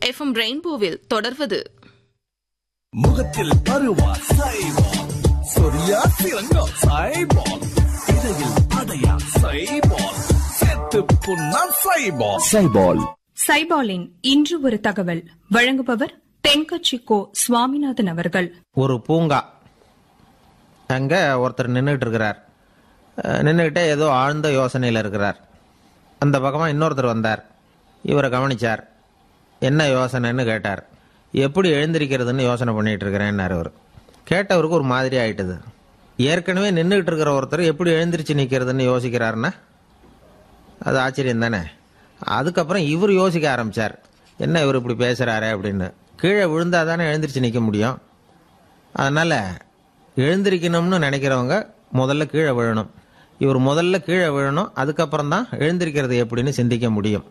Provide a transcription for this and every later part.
FM ரெயின்போவில் தொடர்வது முகத்தில் பருவா சைபால் சொரியா சிறங்கா சைபால் இடையில் அடையா சைபால் செத்து புண்ணா சைபால் சைபால் சைபாலின் இன்று ஒரு தகவல் வழங்குபவர் தென்கட்சி கோ சுவாமிநாதன் அவர்கள் ஒரு பூங்கா அங்கே ஒருத்தர் நின்றுட்டு இருக்கிறார் நின்றுக்கிட்டே ஏதோ ஆழ்ந்த யோசனையில் இருக்கிறார் அந்த பக்கமாக இன்னொருத்தர் வந்தார் இவரை கவனிச்சார் என்ன யோசனைன்னு கேட்டார் எப்படி எழுந்திருக்கிறதுன்னு யோசனை பண்ணிட்டு இருக்கிறேன்னாரு அவர் கேட்டவருக்கு ஒரு மாதிரி ஆயிட்டுது ஏற்கனவே நின்றுக்கிட்டு இருக்கிற ஒருத்தர் எப்படி எழுந்திருச்சு நிற்கிறதுன்னு யோசிக்கிறாருன்னா அது ஆச்சரியம் தானே அதுக்கப்புறம் இவர் யோசிக்க ஆரம்பிச்சார் என்ன இவர் இப்படி பேசுகிறாரே அப்படின்னு கீழே விழுந்தா தானே எழுந்திருச்சு நிற்க முடியும் அதனால் எழுந்திருக்கணும்னு நினைக்கிறவங்க முதல்ல கீழே விழணும் இவர் முதல்ல கீழே விழணும் அதுக்கப்புறம் தான் எழுந்திருக்கிறது எப்படின்னு சிந்திக்க முடியும்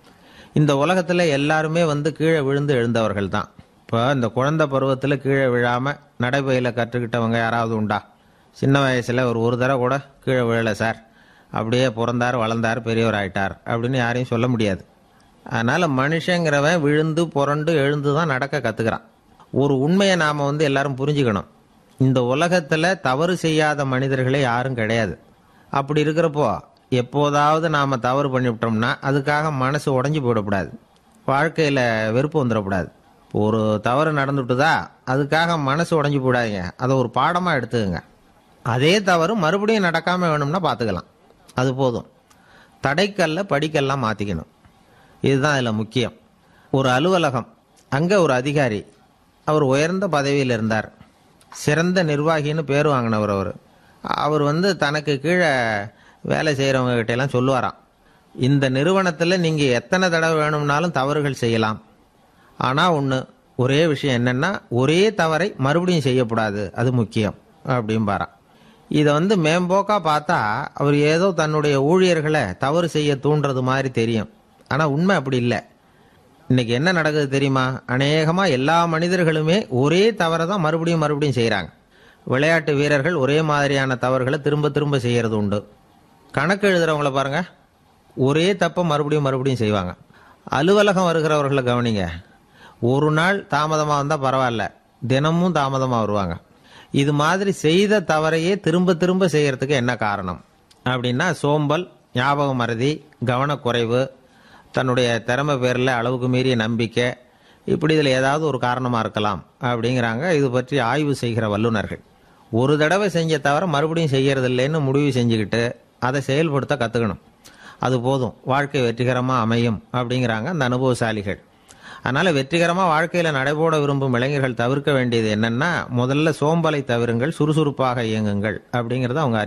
இந்த உலகத்தில் எல்லாருமே வந்து கீழே விழுந்து எழுந்தவர்கள் தான் இப்போ இந்த குழந்தை பருவத்தில் கீழே விழாமல் நடைபயில கற்றுக்கிட்டவங்க யாராவது உண்டா சின்ன வயசில் ஒரு ஒரு தடவை கூட கீழே விழலை சார் அப்படியே பிறந்தார் வளர்ந்தார் பெரியவர் ஆயிட்டார் அப்படின்னு யாரையும் சொல்ல முடியாது அதனால் மனுஷங்கிறவன் விழுந்து புரண்டு எழுந்து தான் நடக்க கற்றுக்கிறான் ஒரு உண்மையை நாம் வந்து எல்லாரும் புரிஞ்சுக்கணும் இந்த உலகத்தில் தவறு செய்யாத மனிதர்களே யாரும் கிடையாது அப்படி இருக்கிறப்போ எப்போதாவது நாம் தவறு பண்ணிவிட்டோம்னா அதுக்காக மனசு உடஞ்சி போயிடக்கூடாது வாழ்க்கையில் வெறுப்பு வந்துடக்கூடாது ஒரு தவறு நடந்துவிட்டுதா அதுக்காக மனசு உடஞ்சி போடாதீங்க அதை ஒரு பாடமாக எடுத்துக்கங்க அதே தவறு மறுபடியும் நடக்காமல் வேணும்னா பார்த்துக்கலாம் அது போதும் தடைக்கல்ல படிக்கல்லாம் மாற்றிக்கணும் இதுதான் இதில் முக்கியம் ஒரு அலுவலகம் அங்கே ஒரு அதிகாரி அவர் உயர்ந்த பதவியில் இருந்தார் சிறந்த நிர்வாகின்னு பேர் வாங்கினவர் அவர் அவர் வந்து தனக்கு கீழே வேலை செய்கிறவங்க கிட்ட எல்லாம் சொல்லுவாராம் இந்த நிறுவனத்தில் நீங்கள் எத்தனை தடவை வேணும்னாலும் தவறுகள் செய்யலாம் ஆனால் ஒன்று ஒரே விஷயம் என்னென்னா ஒரே தவறை மறுபடியும் செய்யக்கூடாது அது முக்கியம் அப்படிம்பாராம் இதை வந்து மேம்போக்காக பார்த்தா அவர் ஏதோ தன்னுடைய ஊழியர்களை தவறு செய்ய தூண்டுறது மாதிரி தெரியும் ஆனால் உண்மை அப்படி இல்லை இன்னைக்கு என்ன நடக்குது தெரியுமா அநேகமாக எல்லா மனிதர்களுமே ஒரே தவறை தான் மறுபடியும் மறுபடியும் செய்கிறாங்க விளையாட்டு வீரர்கள் ஒரே மாதிரியான தவறுகளை திரும்ப திரும்ப செய்கிறது உண்டு கணக்கு எழுதுறவங்கள பாருங்க ஒரே தப்பை மறுபடியும் மறுபடியும் செய்வாங்க அலுவலகம் வருகிறவர்களை கவனிங்க ஒரு நாள் தாமதமாக வந்தால் பரவாயில்ல தினமும் தாமதமாக வருவாங்க இது மாதிரி செய்த தவறையே திரும்ப திரும்ப செய்யறதுக்கு என்ன காரணம் அப்படின்னா சோம்பல் ஞாபக மறதி கவனக்குறைவு தன்னுடைய திறமை பேரில் அளவுக்கு மீறிய நம்பிக்கை இப்படி இதில் ஏதாவது ஒரு காரணமாக இருக்கலாம் அப்படிங்கிறாங்க இது பற்றி ஆய்வு செய்கிற வல்லுநர்கள் ஒரு தடவை செஞ்ச தவிர மறுபடியும் செய்யறதில்லைன்னு முடிவு செஞ்சுக்கிட்டு அதை செயல்படுத்த கற்றுக்கணும் அது போதும் வாழ்க்கை வெற்றிகரமாக அமையும் அப்படிங்கிறாங்க அந்த அனுபவசாலிகள் அதனால் வெற்றிகரமாக வாழ்க்கையில் நடைபோட விரும்பும் இளைஞர்கள் தவிர்க்க வேண்டியது என்னென்னா முதல்ல சோம்பலை தவிருங்கள் சுறுசுறுப்பாக இயங்குங்கள் அப்படிங்கிறத அவங்க அறிவு